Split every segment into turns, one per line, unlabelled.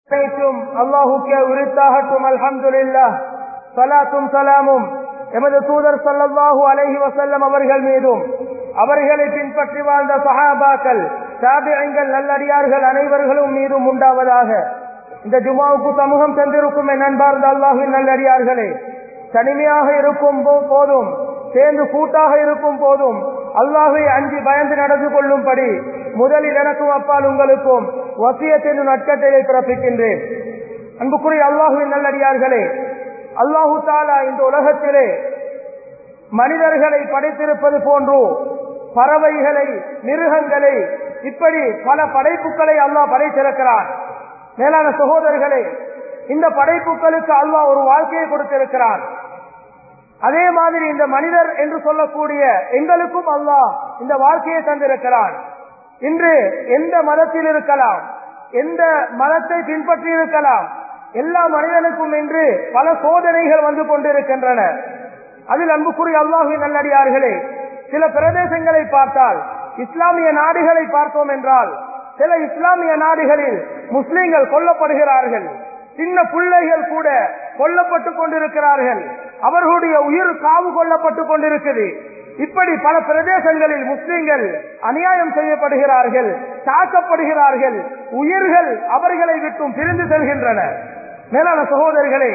அனைத்தும் அல்லாஹுக்கே உரித்தாகட்டும் அல்ஹம்துலில்லா சலாத்தும் சலாமும் எமது தூதர் சல்லல்லாஹு அலைஹி வசல்லம் அவர்கள் மீதும் அவர்களை பின்பற்றி வாழ்ந்த சஹாபாக்கள் தாபியங்கள் நல்லடியார்கள் அனைவர்களும் மீதும் உண்டாவதாக இந்த ஜுமாவுக்கு சமூகம் தந்திருக்கும் என் அன்பார்ந்த அல்லாஹின் நல்லடியார்களே தனிமையாக இருக்கும் போதும் சேர்ந்து கூட்டாக இருக்கும் போதும் அல்லாஹை அஞ்சி பயந்து நடந்து கொள்ளும்படி முதலில் எனக்கும் அப்பால் உங்களுக்கும் வசியத்தின் நட்கட்டளை பிறப்பிக்கின்றேன் அன்புக்குரிய அல்லாஹுவின் நல்லடியார்களே அல்லாஹு தாலா இந்த உலகத்திலே மனிதர்களை படைத்திருப்பது போன்றோ பறவைகளை மிருகங்களை இப்படி பல படைப்புகளை அல்லாஹ் படைத்திருக்கிறார் மேலான சகோதரர்களே இந்த படைப்புகளுக்கு அல்லாஹ் ஒரு வாழ்க்கையை கொடுத்திருக்கிறார் அதே மாதிரி இந்த மனிதர் என்று சொல்லக்கூடிய எங்களுக்கும் அல்லாஹ் இந்த வாழ்க்கையை தந்திருக்கிறான் இன்று எந்த மதத்தில் இருக்கலாம் எந்த மதத்தை பின்பற்றி இருக்கலாம் எல்லா மனிதனுக்கும் இன்று பல சோதனைகள் வந்து கொண்டிருக்கின்றன அதில் அன்புக்குரிய அல்லாஹின் நல்லடியார்களே சில பிரதேசங்களை பார்த்தால் இஸ்லாமிய நாடுகளை பார்த்தோம் என்றால் சில இஸ்லாமிய நாடுகளில் முஸ்லிம்கள் கொல்லப்படுகிறார்கள் சின்ன பிள்ளைகள் கூட கொல்லப்பட்டு கொண்டிருக்கிறார்கள் அவர்களுடைய உயிர் காவு கொல்லப்பட்டு கொண்டிருக்குது இப்படி பல பிரதேசங்களில் முஸ்லிம்கள் அநியாயம் செய்யப்படுகிறார்கள் தாக்கப்படுகிறார்கள் உயிர்கள் அவர்களை விட்டும் பிரிந்து செல்கின்றன மேலான சகோதரர்களே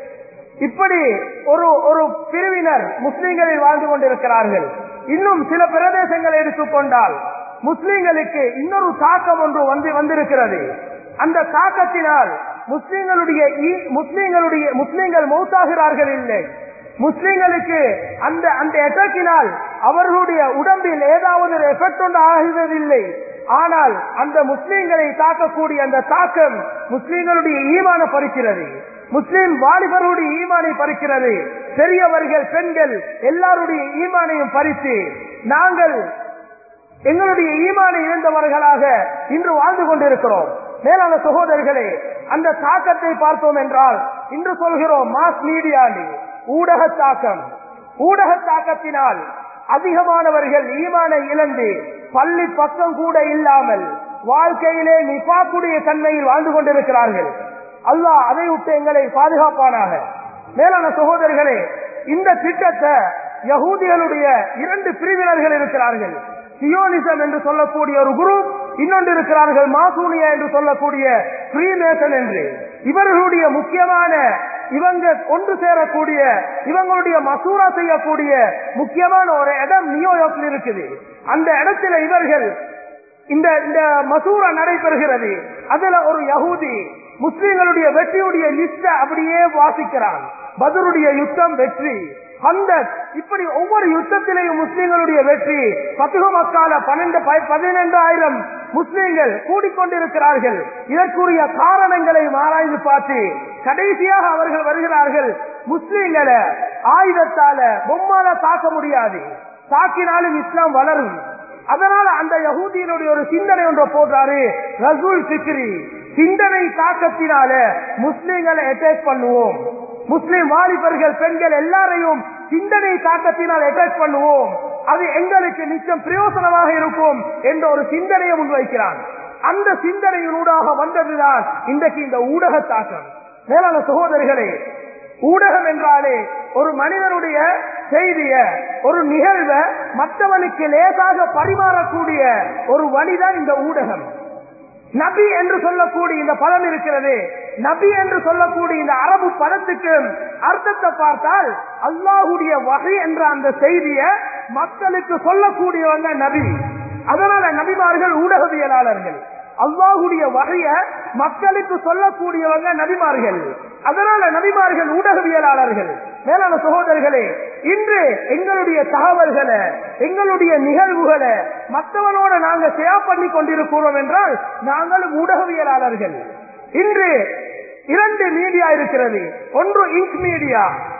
இப்படி ஒரு ஒரு பிரிவினர் முஸ்லிம்களில் வாழ்ந்து கொண்டிருக்கிறார்கள் இன்னும் சில பிரதேசங்களை எடுத்துக்கொண்டால் முஸ்லிம்களுக்கு இன்னொரு தாக்கம் ஒன்று வந்து வந்திருக்கிறது அந்த தாக்கத்தினால் முஸ்லிம்களுடைய முஸ்லிம்களுடைய முஸ்லிம்கள் மௌத்தாகிறார்கள் இல்லை முஸ்லிம்களுக்கு அந்த அந்த எஃபெக்டினால் அவர்களுடைய உடம்பில் ஏதாவது ஒரு எஃபெக்ட் ஒன்று ஆகுவதில்லை ஆனால் அந்த முஸ்லிம்களை தாக்கக்கூடிய அந்த தாக்கம் முஸ்லிம்களுடைய ஈமான பறிக்கிறது முஸ்லிம் வாலிபருடைய ஈமானை பறிக்கிறது பெரியவர்கள் பெண்கள் எல்லாருடைய ஈமானையும் பறித்து நாங்கள் எங்களுடைய ஈமானை இழந்தவர்களாக இன்று வாழ்ந்து கொண்டிருக்கிறோம் மேலான சகோதரர்களே அந்த தாக்கத்தை பார்த்தோம் என்றால் இன்று சொல்கிறோம் மாஸ் மீடியாவில் ஊடக தாக்கம் ஊடக தாக்கத்தினால் அதிகமானவர்கள் ஈமானை இழந்து பள்ளி பக்கம் கூட இல்லாமல் வாழ்க்கையிலே நிபாக்குடைய தன்மையில் வாழ்ந்து கொண்டிருக்கிறார்கள் அல்லாஹ் அதை விட்டு எங்களை பாதுகாப்பானாக மேலான சகோதரர்களே இந்த திட்டத்தை யகூதிகளுடைய இரண்டு பிரிவினர்கள் இருக்கிறார்கள் சியோனிசம் என்று சொல்லக்கூடிய ஒரு குரூப் இன்னொன்று இருக்கிறார்கள் மாசூனியா என்று சொல்லக்கூடிய ஃப்ரீமேசன் என்று இவர்களுடைய முக்கியமான இவங்க ஒன்று சேரக்கூடிய இவங்களுடைய மசூரா செய்யக்கூடிய முக்கியமான ஒரு இடம் நியூயார்க்ல இருக்குது அந்த இடத்துல இவர்கள் இந்த இந்த மசூரா நடைபெறுகிறது அதுல ஒரு யகூதி முஸ்லிம்களுடைய வெற்றியுடைய லிஸ்ட அப்படியே வாசிக்கிறான் பதருடைய யுத்தம் வெற்றி அந்த இப்படி ஒவ்வொரு யுத்தத்திலேயும் முஸ்லிம்களுடைய வெற்றி பத்துக மக்கால பன்னெண்டு பதினெண்டாயிரம் முஸ்லிம்கள் கூடிக்கொண்டிருக்கிறார்கள் இதற்குரிய காரணங்களை ஆராய்ந்து பார்த்து கடைசியாக அவர்கள் வருகிறார்கள் முஸ்லிம்களை ஆயுதத்தால பொம்மால தாக்க முடியாது தாக்கினாலும் இஸ்லாம் வளரும் அதனால அந்த யகூதியினுடைய ஒரு சிந்தனை ஒன்றை போடுறாரு ரசூல் சிக்ரி சிந்தனை தாக்கத்தினால முஸ்லிம்களை அட்டாக் பண்ணுவோம் முஸ்லிம் வாலிபர்கள் பெண்கள் எல்லாரையும் சிந்தனை தாக்கத்தினால் அட்டாக் பண்ணுவோம் அது எங்களுக்கு நிச்சயம் பிரயோசனமாக இருக்கும் என்ற ஒரு சிந்தனையை முன்வைக்கிறான் அந்த சிந்தனையினூடாக வந்ததுதான் இன்றைக்கு இந்த ஊடக தாக்கம் மேலான சகோதரிகளே ஊடகம் என்றாலே ஒரு மனிதனுடைய செய்திய ஒரு நிகழ்வ மற்றவனுக்கு லேசாக பரிமாறக்கூடிய ஒரு வழிதான் இந்த ஊடகம் நபி என்று சொல்லக்கூடிய இந்த பதம் இருக்கிறது நபி என்று சொல்லக்கூடிய இந்த அரபு பதத்துக்கு அர்த்தத்தை பார்த்தால் அல்லாஹுடைய வகை என்ற அந்த செய்திய மக்களுக்கு சொல்லக்கூடியவங்க நபி அதனால நபிமார்கள் ஊடகவியலாளர்கள் அல்லாஹுடைய வகைய மக்களுக்கு சொல்லக்கூடியவங்க நபிமார்கள் அதனால நபிமார்கள் ஊடகவியலாளர்கள் மேலான சகோதரர்களே இன்று எங்களுடைய தகவல்களை எங்களுடைய நிகழ்வுகளை மற்றவனோட நாங்க ஷேர் பண்ணி கொண்டிருக்கிறோம் என்றால் நாங்கள் ஊடகவியலாளர்கள் இன்று இரண்டு மீடியா இருக்கிறது ஒன்று இங்க் மீடியா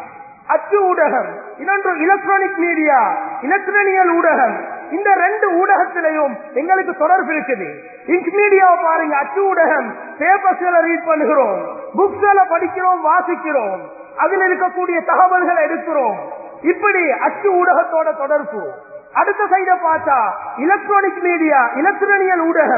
அச்சு ஊடகம் இன்னொன்று எலக்ட்ரானிக் மீடியா எலக்ட்ரானியல் ஊடகம் இந்த ரெண்டு ஊடகத்திலையும் எங்களுக்கு தொடர்பு இருக்குது இங்க் மீடியாவை பாருங்க அச்சு ஊடகம் பேப்பர்ஸ்களை ரீட் பண்ணுகிறோம் புக்ஸ்களை படிக்கிறோம் வாசிக்கிறோம் அதில் இருக்கக்கூடிய தகவல்களை எடுக்கிறோம் இப்படி அச்சு ஊடகத்தோட தொடர்பு அடுத்த சைட பார்த்தா எலக்ட்ரானிக் மீடியா எலக்ட்ரானியல் ஊடகம்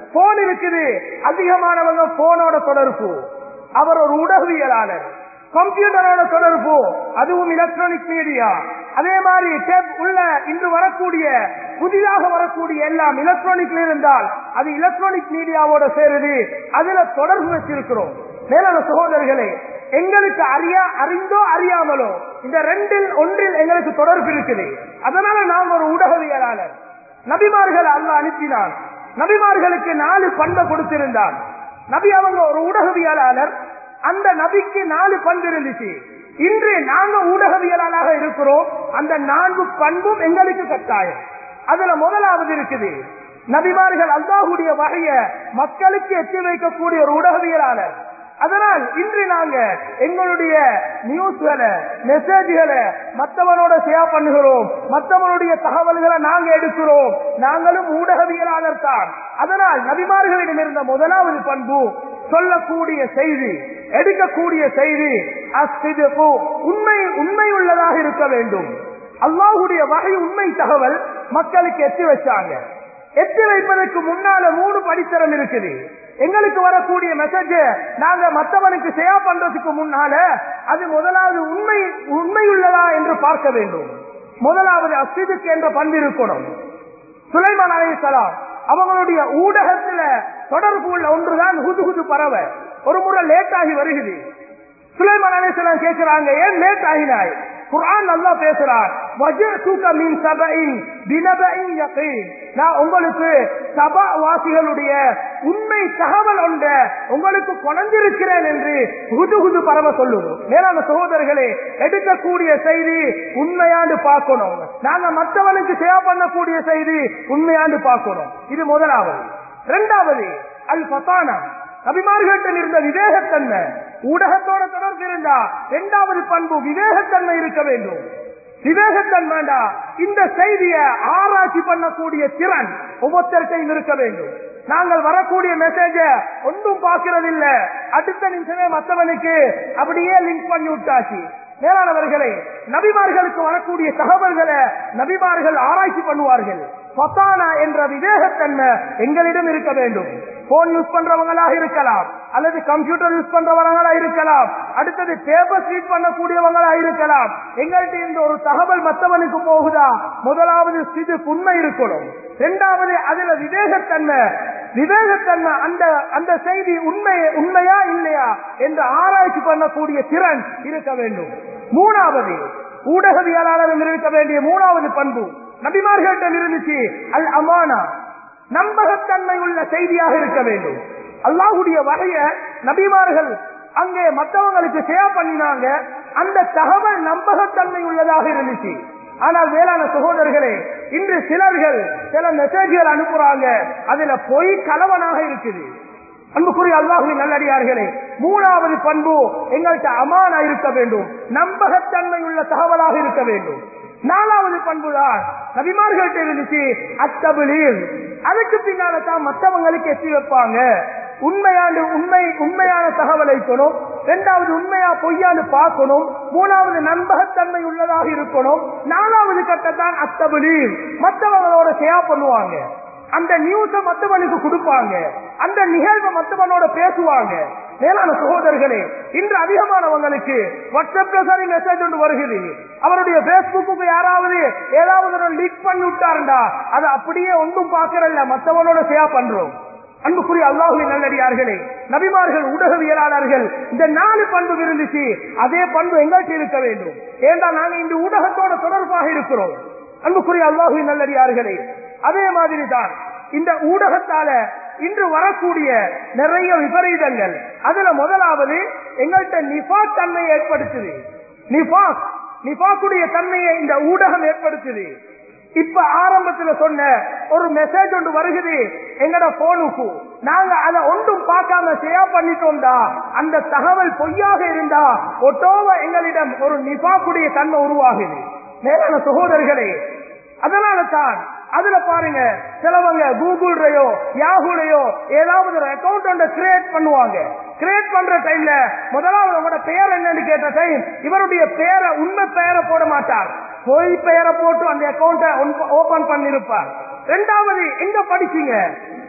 போன் இருக்குது அதிகமானவங்க போனோட தொடர்பு அவர் ஒரு ஊடகவியலாளர் கம்ப்யூட்டரோட தொடர்பு அதுவும் எலக்ட்ரானிக் மீடியா அதே மாதிரி டேப் உள்ள இன்று வரக்கூடிய புதிதாக வரக்கூடிய எல்லாம் எலக்ட்ரானிக்ல இருந்தால் அது எலக்ட்ரானிக் மீடியாவோட சேருது அதுல தொடர்பு வச்சிருக்கிறோம் மேலான சகோதரர்களே எங்களுக்கு அறியா அறிந்தோ அறியாமலோ இந்த ரெண்டில் ஒன்றில் எங்களுக்கு தொடர்பு இருக்குது அதனால நாம் ஒரு ஊடகவியலாளர் நபிமார்கள் அல்ல அனுப்பினான் நபிமார்களுக்கு நாலு பண்பை கொடுத்திருந்தான் நபி அவங்க ஒரு ஊடகவியலாளர் அந்த நபிக்கு நாலு பண்பு இருந்துச்சு இன்று நாங்க ஊடகவியலாளராக இருக்கிறோம் அந்த நான்கு பண்பும் எங்களுக்கு கட்டாயம் அதுல முதலாவது இருக்குது நபிமார்கள் அல்லாஹுடைய வகைய மக்களுக்கு எத்தி வைக்கக்கூடிய ஒரு ஊடகவியலாளர் அதனால் இன்று நாங்க எங்களுடைய நியூஸ்களை மெசேஜ்களை மற்றவனோட ஷேர் பண்ணுகிறோம் மற்றவனுடைய தகவல்களை நாங்க எடுக்கிறோம் நாங்களும் ஊடகவியலாளர் தான் அதனால் நபிமார்களிடம் இருந்த முதலாவது பண்பு சொல்லக்கூடிய செய்தி எடுக்கக்கூடிய செய்தி அஸ்திதப்பு உண்மை உண்மை உள்ளதாக இருக்க வேண்டும் அல்லாஹுடைய வகை உண்மை தகவல் மக்களுக்கு எத்தி வச்சாங்க எத்தி வைப்பதற்கு முன்னால மூணு படித்தரம் இருக்குது எங்களுக்கு வரக்கூடிய மெசேஜ் நாங்க மற்றவனுக்கு ஷேர் பண்றதுக்கு முன்னால அது முதலாவது உண்மை உண்மையுள்ளதா என்று பார்க்க வேண்டும் முதலாவது அஸ்திதுக்கு என்ற பண்பு இருக்கணும் சுலைமான் அலைசலாம் அவங்களுடைய ஊடகத்துல தொடர்பு உள்ள ஒன்றுதான் ஹுது பறவை ஒரு முறை லேட் ஆகி வருகிறது சுலைமான் அலைசலாம் கேட்கிறாங்க ஏன் லேட் ஆகினாய் குர்ஆன் நல்லா பேசுறார் வஜ்அதுக மின் சபஇன் பினபஇன் யகீன் நான் உங்களுக்கு சபா வாசிகளுடைய உண்மை தகவல் ஒன்ற உங்களுக்கு கொணந்திருக்கிறேன் என்று குது பரவ சொல்லுவோம் மேலான சகோதரர்களே எடுக்கக்கூடிய செய்தி உண்மையாண்டு பார்க்கணும் நாங்க மற்றவனுக்கு சேவை பண்ணக்கூடிய செய்தி உண்மையாண்டு பார்க்கணும் இது முதலாவது இரண்டாவது அல் பத்தானா நபிமார்களிடம் இருந்த விவேகத்தன்மை ஊடகத்தோட தொடர்பு இருந்தா இரண்டாவது பண்பு விவேகத்தன்மை இருக்க வேண்டும் விவேகத்தன்மைண்டா இந்த செய்தியை ஆராய்ச்சி பண்ணக்கூடிய திறன் ஒவ்வொருத்தருக்கையும் இருக்க வேண்டும் நாங்கள் வரக்கூடிய மெசேஜ ஒன்றும் பார்க்கிறது இல்ல அடுத்த நிமிஷமே மற்றவனுக்கு அப்படியே லிங்க் பண்ணி விட்டாச்சு மேலானவர்களே நபிமார்களுக்கு வரக்கூடிய தகவல்களை நபிமார்கள் ஆராய்ச்சி பண்ணுவார்கள் பத்தானா என்ற விவேகத்தன்மை எங்களிடம் இருக்க வேண்டும் போன் யூஸ் பண்றவங்களாக இருக்கலாம் அல்லது கம்ப்யூட்டர் யூஸ் பண்றவங்களா இருக்கலாம் அடுத்தது பேப்பர் ரீட் பண்ணக்கூடியவங்களா இருக்கலாம் எங்கள்கிட்ட இந்த ஒரு தகவல் மற்றவனுக்கு போகுதா முதலாவது சிறு உண்மை இருக்கணும் இரண்டாவது அதுல விவேகத்தன்மை விவேகத்தன்மை அந்த அந்த செய்தி உண்மை உண்மையா இல்லையா என்று ஆராய்ச்சி பண்ணக்கூடிய திறன் இருக்க வேண்டும் மூணாவது ஊடகவியலாளர் இருக்க வேண்டிய மூணாவது பண்பு நபிமார்களிடம் இருந்துச்சு அல் அமானா நம்பகத்தன்மை உள்ள செய்தியாக இருக்க வேண்டும் அல்லாஹுடைய வகைய நபிமார்கள் அங்கே மற்றவங்களுக்கு ஷேர் பண்ணினாங்க அந்த தகவல் நம்பகத்தன்மை உள்ளதாக இருந்துச்சு ஆனால் வேளாண் சகோதரர்களே இன்று சிலர்கள் சில மெசேஜ்கள் அனுப்புறாங்க அதுல பொய் கலவனாக இருக்குது அன்புக்குரிய அல்லாஹுவின் நல்லடியார்களே மூணாவது பண்பு எங்கள்கிட்ட அமானா இருக்க வேண்டும் நம்பகத்தன்மை உள்ள தகவலாக இருக்க வேண்டும் நாலாவது பண்புதான் நபிமார்கள்ட்ட இருந்துச்சு அத்தபிலீர் அதுக்கு பின்னால தான் மற்றவங்களுக்கு எத்தி வைப்பாங்க உண்மையான உண்மை உண்மையான தகவல் வைக்கணும் இரண்டாவது உண்மையா பொய்யான்னு பார்க்கணும் மூணாவது நம்பகத்தன்மை உள்ளதாக இருக்கணும் நாலாவது கட்டத்தான் அத்தபிலீர் மற்றவங்களோட ஷேர் பண்ணுவாங்க அந்த நியூஸ மற்றவனுக்கு கொடுப்பாங்க அந்த நிகழ்வை மற்றவனோட பேசுவாங்க மேலான சகோதரர்களே இன்று அதிகமானவங்களுக்கு வாட்ஸ்அப்ல சரி மெசேஜ் ஒன்று வருகிறது அவருடைய பேஸ்புக்கு யாராவது ஏதாவது ஒரு லீக் பண்ணி விட்டாருண்டா அதை அப்படியே ஒன்றும் பார்க்கறல்ல மற்றவனோட ஷேர் பண்றோம் அன்புக்குரிய அல்லாஹுவின் நல்லடியார்களே நபிமார்கள் ஊடகவியலாளர்கள் இந்த நாலு பண்பு இருந்துச்சு அதே பண்பு எங்கள்கிட்ட இருக்க வேண்டும் ஏண்டா நாங்க இந்த ஊடகத்தோட தொடர்பாக இருக்கிறோம் அன்புக்குரிய அல்லாஹுவின் நல்லடியார்களே அதே மாதிரி தான் இந்த ஊடகத்தால இன்று வரக்கூடிய நிறைய விபரீதங்கள் அதுல முதலாவது எங்கள்கிட்ட நிஃபாக் தன்மை ஏற்படுத்துது நிஃபாக் நிஃபாக்குடைய தன்மையை இந்த ஊடகம் ஏற்படுத்துது இப்ப ஆரம்பத்துல சொன்ன ஒரு மெசேஜ் ஒன்று வருகுது எங்கட போனுக்கு நாங்க அதை ஒன்றும் பார்க்காம ஷேர் பண்ணிட்டோம்டா அந்த தகவல் பொய்யாக இருந்தா ஒட்டோவ எங்களிடம் ஒரு நிஃபாக்குடைய தன்மை உருவாகுது மேலான சகோதரர்களே அதனால தான் அதுல பாருங்க சிலவங்க கூகுள்லயோ யாகுலையோ ஏதாவது ஒரு அக்கௌண்ட் ஒன்று கிரியேட் பண்ணுவாங்க கிரியேட் பண்ற டைம்ல முதலாவது உங்களோட பெயர் என்னன்னு கேட்ட டைம் இவருடைய பெயரை உண்மை பெயரை போட மாட்டார் பொய் பெயரை போட்டு அந்த அக்கௌண்ட ஓபன் பண்ணிருப்பார் ரெண்டாவது எங்க படிச்சீங்க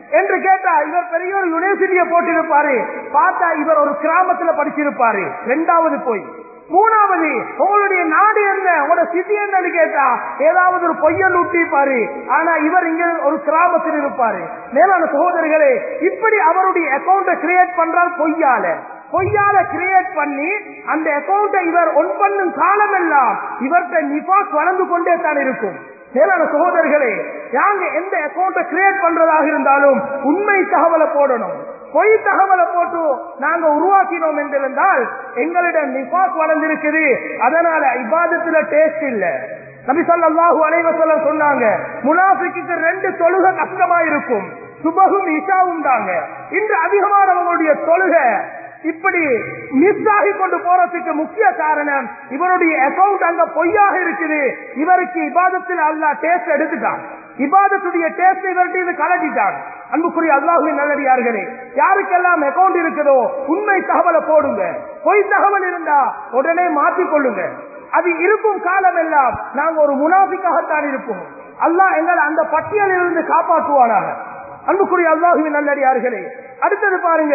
என்று கேட்டா இவர் பெரிய ஒரு யூனிவர்சிட்டியை போட்டிருப்பாரு பார்த்தா இவர் ஒரு கிராமத்துல படிச்சிருப்பாரு ரெண்டாவது போய் மூணாவது உங்களுடைய நாடு என்ன உங்களோட சிட்டி என்னன்னு கேட்டா ஏதாவது ஒரு பொய்யல் ஊட்டிப்பாரு ஆனா இவர் இங்க ஒரு கிராமத்தில் இருப்பாரு மேலான சகோதரர்களே இப்படி அவருடைய அக்கௌண்ட கிரியேட் பண்றால் பொய்யால பொய்யால கிரியேட் பண்ணி அந்த அக்கௌண்ட்டை இவர் ஒன் பண்ணும் காலம் எல்லாம் இவர்கிட்ட நிபாக் வளர்ந்து கொண்டே தான் இருக்கும் மேலான சகோதரர்களே யாங்க எந்த அக்கௌண்ட்டை கிரியேட் பண்றதாக இருந்தாலும் உண்மை தகவலை போடணும் பொய் தகவலை போட்டு நாங்க உருவாக்கினோம் என்றிருந்தால் எங்களிடம் நிபாக் வளர்ந்திருக்குது அதனால இபாதத்துல டேஸ்ட் இல்ல நபி ஸல்லல்லாஹு அலைஹி வஸல்லம் சொன்னாங்க முனாஃபிக்கு ரெண்டு தொழுகை கஷ்டமா இருக்கும் சுபகும் இஷாவும் தாங்க இன்று அதிகமானவங்களுடைய தொழுகை இப்படி மிஸ் ஆகி கொண்டு போறதுக்கு முக்கிய காரணம் இவருடைய அக்கவுண்ட் அங்க பொய்யாக இருக்குது இவருக்கு இபாதத்தில் அல்லா டேஸ்ட் எடுத்துட்டான் இபாதத்துடைய டேஸ்ட் இவர்கிட்ட இது கலட்டிட்டான் அன்புக்குரிய அல்லாஹுவின் நல்லடியார்களே யாருக்கெல்லாம் அக்கவுண்ட் இருக்குதோ உண்மை தகவலை போடுங்க பொய் தகவல் இருந்தா உடனே மாற்றிக் கொள்ளுங்க அது இருக்கும் காலம் எல்லாம் நாங்க ஒரு முனாஃபிக்காகத்தான் இருப்போம் அல்லாஹ் எங்களை அந்த பட்டியலில் இருந்து காப்பாற்றுவானாக அன்புக்குரிய அல்லாஹுவின் நல்லடியார்களே அடுத்தது பாருங்க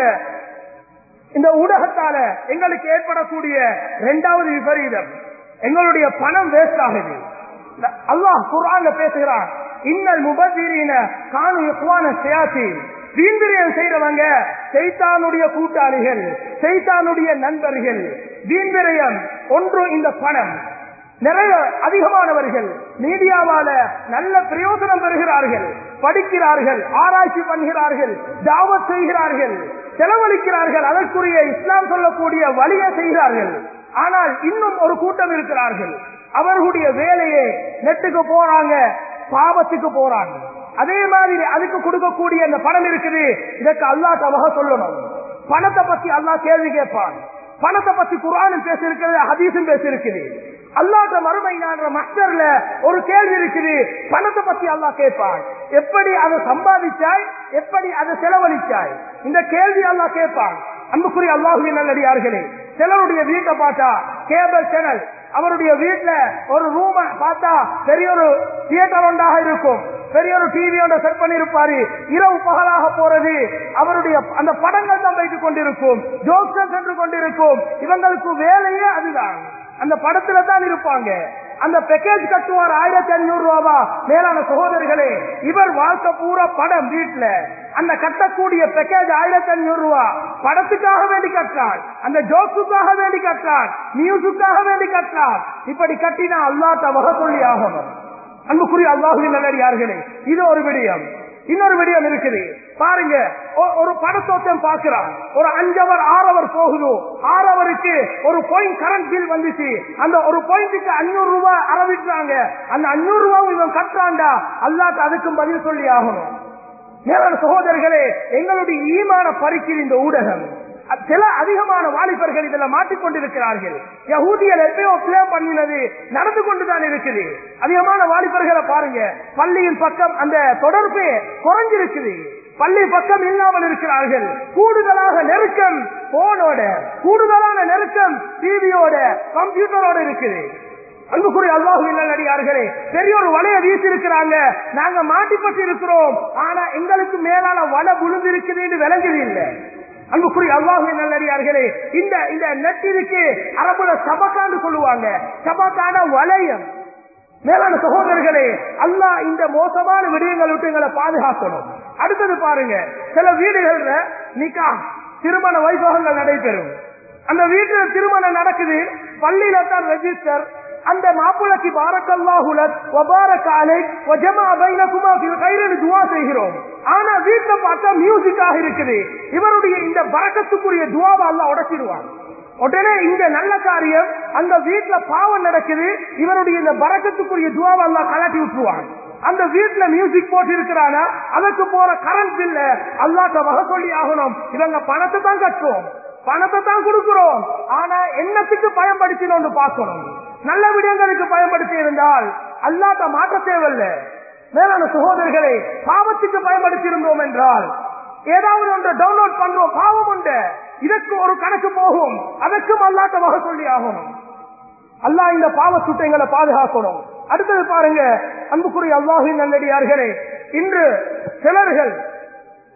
இந்த ஊடகத்தால எங்களுக்கு ஏற்படக்கூடிய இரண்டாவது விபரீதம் எங்களுடைய பணம் வேஸ்ட் ஆகுது அல்லாஹ் குரான்ல பேசுகிறான் இன்னல் முபதீரின காணு இக்குவான சியாசி வீண்பிரியம் செய்யறவங்க செய்தானுடைய கூட்டாளிகள் செய்தானுடைய நண்பர்கள் வீண்பிரயம் ஒன்று இந்த பணம் நிறைய அதிகமானவர்கள் மீடியாவால நல்ல பிரயோஜனம் பெறுகிறார்கள் படிக்கிறார்கள் ஆராய்ச்சி பண்ணுகிறார்கள் தாவத் செய்கிறார்கள் செலவழிக்கிறார்கள் அதற்குரிய இஸ்லாம் சொல்லக்கூடிய வழியை செய்கிறார்கள் ஆனால் இன்னும் ஒரு கூட்டம் இருக்கிறார்கள் அவர்களுடைய வேலையை நெட்டுக்கு போறாங்க பாவத்துக்கு போறாங்க அதே மாதிரி அதுக்கு கொடுக்கக்கூடிய அந்த பணம் இருக்குது இதற்கு அல்லாட்ட வகை சொல்லணும் பணத்தை பத்தி அல்லாஹ் கேள்வி கேட்பான் பணத்தை பத்தி குரானும் பேசியிருக்கிறது ஹதீஸும் பேசியிருக்குது அல்லாத மறுமை நாடுற மஸ்டர்ல ஒரு கேள்வி இருக்குது பணத்தை பத்தி அல்லாஹ் கேட்பான் எப்படி அதை சம்பாதிச்சாய் எப்படி அதை செலவழிச்சாய் இந்த கேள்வி அல்லாஹ் கேட்பான் அன்புக்குரிய அல்லாஹுவின் நல்லடியார்களே சிலருடைய வீட்டை பார்த்தா கேபிள் சேனல் அவருடைய வீட்டுல ஒரு ரூம பார்த்தா பெரிய ஒரு தியேட்டர் ஒன்றாக இருக்கும் பெரிய ஒரு டிவி ஒன்றை செட் பண்ணிருப்பாரு இரவு பகலாக போறது அவருடைய அந்த படங்கள் தான் வைத்துக் கொண்டிருக்கும் ஜோக்ஸன் சென்று கொண்டிருக்கும் இவங்களுக்கு வேலையே அதுதான் அந்த படத்துல தான் இருப்பாங்க அந்த பேக்கேஜ் கட்டுவார் ஆயிரத்தி ஐநூறு ரூபாவா மேலான சகோதரிகளே இவர் வாழ்க்கை பூரா படம் வீட்டுல அந்த கட்டக்கூடிய பேக்கேஜ் ஆயிரத்தி ஐநூறு ரூபா படத்துக்காக வேண்டி கட்டுறார் அந்த ஜோக்குக்காக வேண்டி கட்டுறார் மியூசுக்காக வேண்டி கட்டுறார் இப்படி கட்டினா அல்லாட்ட வகை சொல்லி ஆகணும் அன்புக்குரிய அல்லாஹுவின் நல்லடியார்களே இது ஒரு விடயம் இன்னொரு விடயம் இருக்குது பாருங்க ஒரு படத்தோட்டம் பார்க்கிறான் ஒரு அஞ்சவர் ஆறவர் போகுது ஆறவருக்கு ஒரு பாயிண்ட் கரண்ட் பில் வந்துச்சு அந்த ஒரு பாயிண்ட்டுக்கு அஞ்சூறு ரூபாய் அறவிட்டாங்க அந்த அஞ்சூறு ரூபாய் இவன் கட்டுறான்டா அல்லாட்டு அதுக்கும் பதில் சொல்லி ஆகணும் மேலான சகோதரர்களே எங்களுடைய ஈமான பறிக்கிற இந்த ஊடகம் சில அதிகமான வாலிபர்கள் இதுல மாட்டிக்கொண்டிருக்கிறார்கள் யகூதியல் எப்பயோ பிளே பண்ணினது நடந்து கொண்டுதான் இருக்குது அதிகமான வாலிபர்களை பாருங்க பள்ளியின் பக்கம் அந்த தொடர்பு குறைஞ்சிருக்குது பள்ளி பக்கம் இல்லாமல் இருக்கிறார்கள் கூடுதலாக நெருக்கம் போனோட கூடுதலான நெருக்கம் டிவியோட கம்ப்யூட்டரோட இருக்குது அன்புக்குரிய அல்லாஹுவின் அடியார்களே பெரிய ஒரு வலைய வீசி இருக்கிறாங்க நாங்க மாட்டிப்பட்டு இருக்கிறோம் ஆனா எங்களுக்கு மேலான வலை விழுந்து இருக்குதுன்னு விளங்குது இல்லை அன்புக்குரிய அல்லாஹுவின் நல்லடியார்களே இந்த இந்த நெட்டிற்கு அரபுல சபக்கான்னு சொல்லுவாங்க சபக்கான வளையம் மேலான சகோதரர்களே அல்லாஹ் இந்த மோசமான விடயங்கள் விட்டு எங்களை பாதுகாக்கணும் அடுத்தது பாருங்க சில வீடுகள்ல நிக்கா திருமண வைபவங்கள் நடைபெறும் அந்த வீட்டுல திருமணம் நடக்குது பள்ளியில தான் ரெஜிஸ்டர் அந்த மாப்பிளைக்கு பாரக்கல்லாஹுலத் வபாரக் அலைக் வஜமா பைனகுமா ஃபில் கைரின் துஆ செய்கிறோம் ஆனா வீட்ல பார்த்தா மியூசிக்காக இருக்குது இவருடைய இந்த பரக்கத்துக்குரிய துவாவை அல்லாஹ் உடைச்சிடுவான் உடனே இங்க நல்ல காரியம் அந்த வீட்டுல பாவம் நடக்குது இவருடைய இந்த பரக்கத்துக்குரிய துவாவை எல்லாம் கலட்டி விட்டுருவான் அந்த வீட்டுல மியூசிக் போட்டு இருக்கிறானா அதற்கு போற கரண்ட் பில்ல அல்லாட்ட வகை சொல்லி ஆகணும் இவங்க பணத்தை தான் கட்டுவோம் பணத்தை தான் கொடுக்கிறோம் ஆனா என்னத்துக்கு பயன்படுத்தினோம்னு பார்க்கணும் நல்ல விடயங்களுக்கு பயன்படுத்தி இருந்தால் அல்லாட்ட மாற்ற தேவையில்லை மேலான சகோதரர்களை பாவத்துக்கு பயன்படுத்தி இருந்தோம் என்றால் ஏதாவது ஒன்று டவுன்லோட் பண்றோம் பாவம் உண்டு இதற்கு ஒரு கணக்கு போகும் அதற்கும் அல்லாட்ட வகை சொல்லி ஆகணும் அல்லாஹ் இந்த பாவ சுட்டைங்களை பாதுகாக்கணும் அடுத்தது பாருங்க அன்புக்குரிய அல்லாஹின் நல்லடியார்களே இன்று சிலர்கள்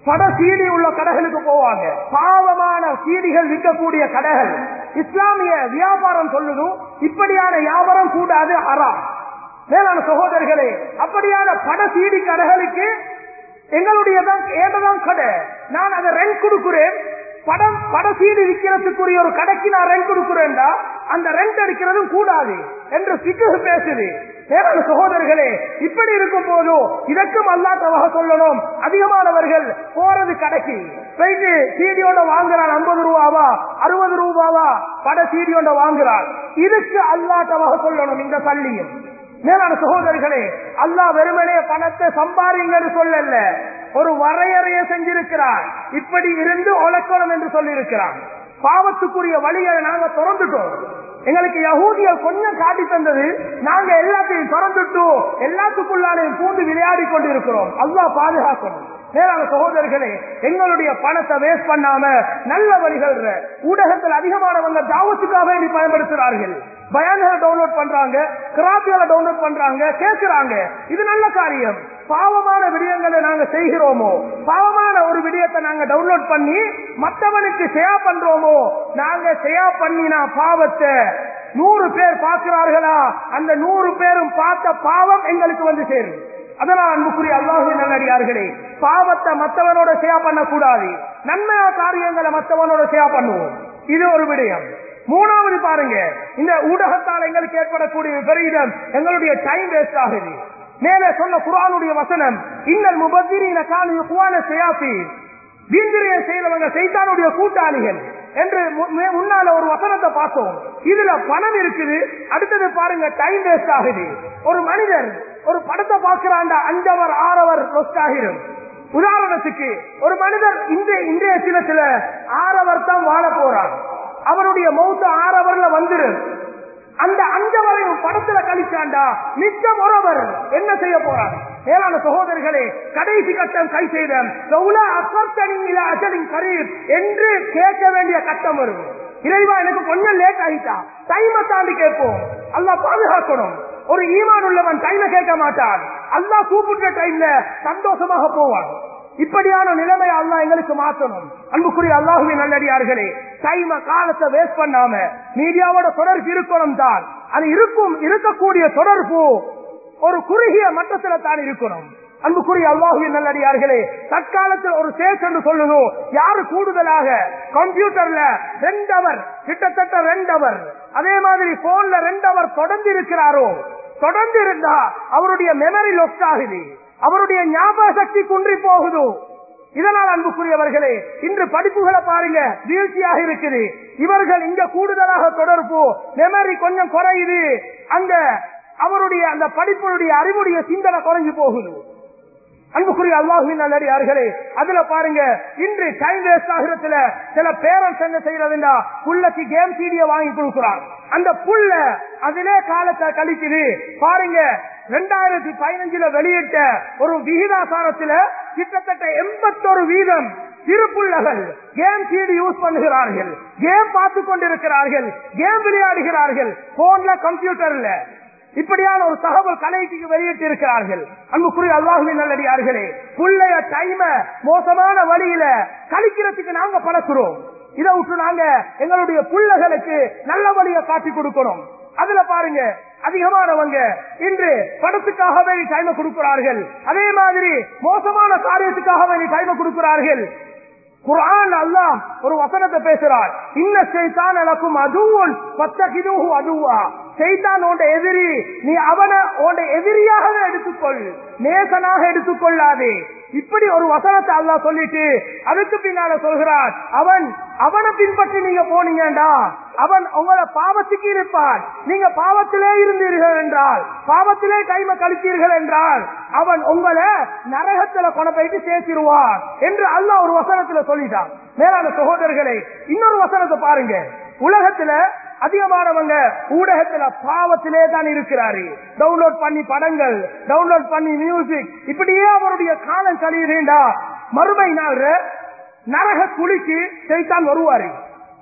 பட சீடி உள்ள கடைகளுக்கு போவாங்க பாவமான சீடிகள் விற்கக்கூடிய கடைகள் இஸ்லாமிய வியாபாரம் சொல்லுதும் இப்படியான வியாபாரம் கூடாது அறாம் மேலான சகோதரர்களே அப்படியான பட சீடி கடைகளுக்கு எங்களுடைய தான் ஏததான் கடை நான் அதை ரெண்ட் கொடுக்கிறேன் படம் பட சீடி விற்கிறதுக்குரிய ஒரு கடைக்கு நான் ரெண்ட் கொடுக்கிறேன்டா அந்த ரெண்ட் அடிக்கிறதும் கூடாது என்று சிக்கு பேசுது மேலான சகோதரர்களே இப்படி இருக்கும் போதும் இதற்கும் அல்லாத்தவக சொல்லணும் அதிகமானவர்கள் போறது கடைக்கு போயிட்டு சீடியோட வாங்குறான் ஐம்பது ரூபாவா அறுபது ரூபாவா பட சீடியோட வாங்குறான் இதுக்கு அல்லாத்தவக சொல்லணும் இந்த பள்ளியும் மேலான சகோதரர்களே அல்லாஹ் வெறுமனே பணத்தை சம்பாதிங்கன்னு சொல்லல ஒரு வரையறைய செஞ்சிருக்கிறார் இப்படி இருந்து ஒலக்கணும் என்று சொல்லியிருக்கிறான் பாவத்துக்குரிய வழிகளை நாங்க திறந்துட்டோம் எங்களுக்கு யகூதியர் கொஞ்சம் காட்டி தந்தது நாங்க எல்லாத்தையும் திறந்துட்டோம் எல்லாத்துக்குள்ளாலையும் பூந்து விளையாடி கொண்டிருக்கிறோம் அல்லாஹ் பாதுகாக்கணும் மேலான சகோதரர்களே எங்களுடைய பணத்தை வேஸ்ட் பண்ணாம நல்ல வழிகள் ஊடகத்தில் அதிகமானவங்க தாவத்துக்காக வேண்டி பயன்படுத்துகிறார்கள் பயான்களை டவுன்லோட் பண்றாங்க கிராபியால டவுன்லோட் பண்றாங்க கேட்கிறாங்க இது நல்ல காரியம் பாவமான விடயங்களை நாங்க செய்கிறோமோ பாவமான ஒரு விடயத்தை நாங்க டவுன்லோட் பண்ணி மற்றவனுக்கு ஷேர் பண்றோமோ நாங்க ஷேர் பண்ணினா பாவத்தை நூறு பேர் பார்க்கிறார்களா அந்த நூறு பேரும் பார்த்த பாவம் எங்களுக்கு வந்து சேரும் அதனால் அன்புக்குரிய அல்லாஹு நல்லடியார்களே பாவத்தை மற்றவனோட ஷேர் பண்ணக்கூடாது நன்மையா காரியங்களை மற்றவனோட ஷேர் பண்ணுவோம் இது ஒரு விடயம் மூணாவது பாருங்க இந்த ஊடகத்தால் எங்களுக்கு ஏற்படக்கூடிய விபரீதம் எங்களுடைய டைம் வேஸ்ட் ஆகுது மேலே சொன்ன குரானுடைய வசனம் இன்னல் முபத்திரின காலு குவான செய்யாசி வீந்திரிய செய்தவங்க செய்தானுடைய கூட்டாளிகள் என்று முன்னால ஒரு வசனத்தை பார்த்தோம் இதுல பணம் இருக்குது அடுத்தது பாருங்க டைம் வேஸ்ட் ஆகுது ஒரு மனிதர் ஒரு படத்தை பார்க்கிறாண்டா அஞ்சவர் ஆறவர் ரொஸ்ட் ஆகிரும் உதாரணத்துக்கு ஒரு மனிதர் இந்த இன்றைய தினத்துல ஆறவர் தான் வாழ போறார் அவருடைய மௌத்த ஆறவர்ல வந்துடும் அந்த அஞ்சவரையும் படத்துல கழிச்சாண்டா மிச்சம் ஒருவர் என்ன செய்ய போறார் மேலான சகோதரர்களே கடைசி கட்டம் கை செய்த அசலின் கரீப் என்று கேட்க வேண்டிய கட்டம் வரும் இறைவா எனக்கு கொஞ்சம் லேட் ஆகிட்டா டைமை தாண்டி கேட்போம் அல்லா பாதுகாக்கணும் ஒரு ஈமான் உள்ளவன் டைமை கேட்க மாட்டான் அல்லா கூப்பிட்ட டைம்ல சந்தோஷமாக போவான் இப்படியான நிலைமை அல்லா எங்களுக்கு மாற்றணும் அன்புக்குரிய அல்லாஹுவே நல்லடியார்களே டைம காலத்தை வேஸ்ட் பண்ணாம மீடியாவோட தொடர்பு இருக்கணும் தான் அது இருக்கும் இருக்கக்கூடிய தொடர்பு ஒரு குறுகிய மட்டத்துல தான் இருக்கணும் அன்புக்குரிய அல்லாஹுவின் நல்லடியார்களே தற்காலத்தில் ஒரு சேஸ் என்று சொல்லுதோ யாரு கூடுதலாக கம்ப்யூட்டர்ல ரெண்டு அவர் கிட்டத்தட்ட ரெண்டு அவர் அதே மாதிரி போன்ல ரெண்டு அவர் தொடர்ந்து இருக்கிறாரோ தொடர்ந்து இருந்தா அவருடைய மெமரி லொஸ்ட் ஆகுது அவருடைய ஞாபக சக்தி குன்றி போகுது இதனால் அன்புக்குரியவர்களே இன்று படிப்புகளை பாருங்க வீழ்ச்சியாக இருக்குது இவர்கள் இங்க கூடுதலாக தொடர்பு மெமரி கொஞ்சம் குறையுது அங்க அவருடைய அந்த படிப்புடைய அறிவுடைய சிந்தனை குறைஞ்சு போகுது அன்புக்குரிய அல்லாஹுவின் நல்லடியார்களே அதுல பாருங்க இன்று டைம் வேஸ்ட் ஆகிறதுல சில பேரண்ட்ஸ் என்ன செய்யறதுண்டா புள்ளக்கு கேம் சீடிய வாங்கி கொடுக்குறான் அந்த புள்ள அதிலே காலத்தை கழிக்குது பாருங்க ரெண்டாயிரத்தி பதினஞ்சுல வெளியிட்ட ஒரு விகிதாசாரத்துல கிட்டத்தட்ட எண்பத்தொரு வீதம் திருப்புள்ளகள் கேம் சீடி யூஸ் பண்ணுகிறார்கள் கேம் பார்த்து கொண்டிருக்கிறார்கள் கேம் விளையாடுகிறார்கள் போன்ல கம்ப்யூட்டர்ல இப்படியான ஒரு தகவல் கலைக்கு வெளியிட்டு இருக்கிறார்கள் அன்புக்குரிய அல்லாஹுவின் நல்லடியார்களே புள்ளைய டைம மோசமான வழியில கழிக்கிறதுக்கு நாங்க பழக்கிறோம் இதை விட்டு நாங்க எங்களுடைய புள்ளைகளுக்கு நல்ல வழியை காட்டி கொடுக்கணும் அதுல பாருங்க அதிகமானவங்க இன்று படத்துக்காக வேண்டி டைம கொடுக்கிறார்கள் அதே மாதிரி மோசமான காரியத்துக்காக வேண்டி டைம கொடுக்கிறார்கள் குரான் அல்லாம் ஒரு வசனத்தை பேசுறார் இன்ன செய்தான் எனக்கும் அதுவும் பத்தகிதுஹு அதுவா செய்தான் உண்ட எதிரி நீ அவனை உண்ட எதிரியாகவே எடுத்துக்கொள் நேசனாக எடுத்துக்கொள்ளாதே இப்படி ஒரு வசனத்தை அல்லா சொல்லிட்டு அதுக்கு பின்னால சொல்கிறார் அவன் அவனை பின்பற்றி நீங்க போனீங்கடா அவன் உங்களை பாவத்துக்கு இருப்பான் நீங்க பாவத்திலே இருந்தீர்கள் என்றால் பாவத்திலே கைம கழித்தீர்கள் என்றால் அவன் உங்களை நரகத்துல கொண்டு போயிட்டு சேர்த்திருவான் என்று அல்லாஹ் ஒரு வசனத்துல சொல்லிட்டான் மேலான சகோதரர்களே இன்னொரு வசனத்தை பாருங்க உலகத்துல அதிகமானவங்க ஊடகத்துல பாவத்திலே தான் இருக்கிறாரு டவுன்லோட் பண்ணி படங்கள் டவுன்லோட் பண்ணி மியூசிக் இப்படியே அவருடைய காலம் கழியுதுண்டா மறுமை நாள் நரக குளிக்கு செய்தான் வருவாரு